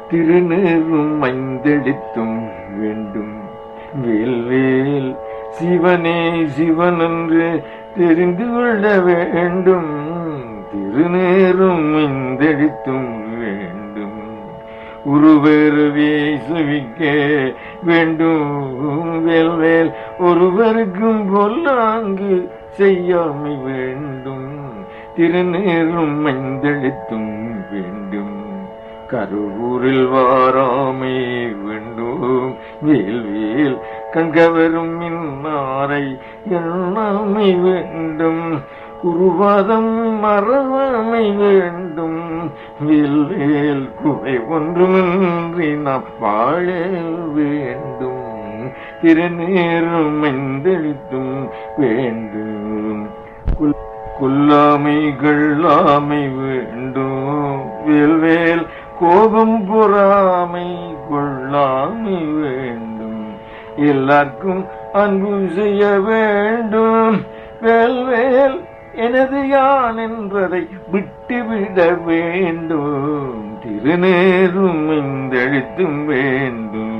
திருநீரும் ஐந்தெழுத்தும் வேண்டும் வேல்வேல் சிவனே சிவன் என்று தெரிந்து கொள்ள வேண்டும் திருநேரும் ஐந்தெழுத்தும் வேண்டும் உருவருவே சுவிக்க வேண்டும் வேல்வேல் ஒருவருக்கும் பொல்லாங்கு செய்யாமை வேண்டும் திருநேரும் ஐந்தெழுத்தும் வேண்டும் கருவூரில் வாராமை வேண்டும் வேல்வேல் கண்கவரும் மின்னாரை எண்ணாமை வேண்டும் குருவாதம் மறவாமை வேண்டும் வேல்வேல் குறை ஒன்றுமின்றி நாம் வாழ வேண்டும் திருநேரும் ஐந்தெழுத்தும் வேண்டும் குல்- கொல்லாமை கொள்ளாமை வேண்டும் வேல்வேல் கோபம் பொறாமை கொள்ளாமை வேண்டும் எல்லாருக்கும் அன்பு செய்ய வேண்டும் வேல்வேல் எனது யான் என்பதை விட்டுவிட வேண்டும் திருநேரும் இந்தெழுத்தும் வேண்டும்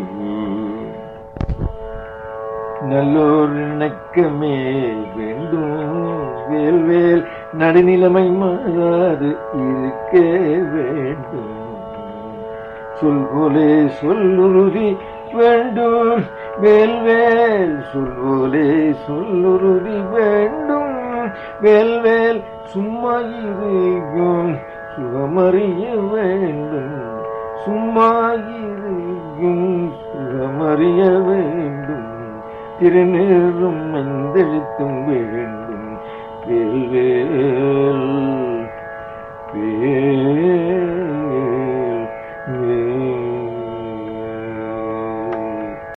நல்லோர் இணக்கமே வேண்டும் வேல்வேல் நடுநிலைமை மாறாது இருக்க வேண்டும் சொல் போலே சொல்லுறுதி வேண்டும் வேல்வேல் சொல் போலே சொல்லுறுதி வேண்டும் வேல்வேல் சும்மா இருக்கும் சுகமறிய வேண்டும் சும்மா இருக்கும் சுகமறிய வேண்டும் திருநீரும் மந்தளித்தும் வேண்டும் வேல்வேல் வேல்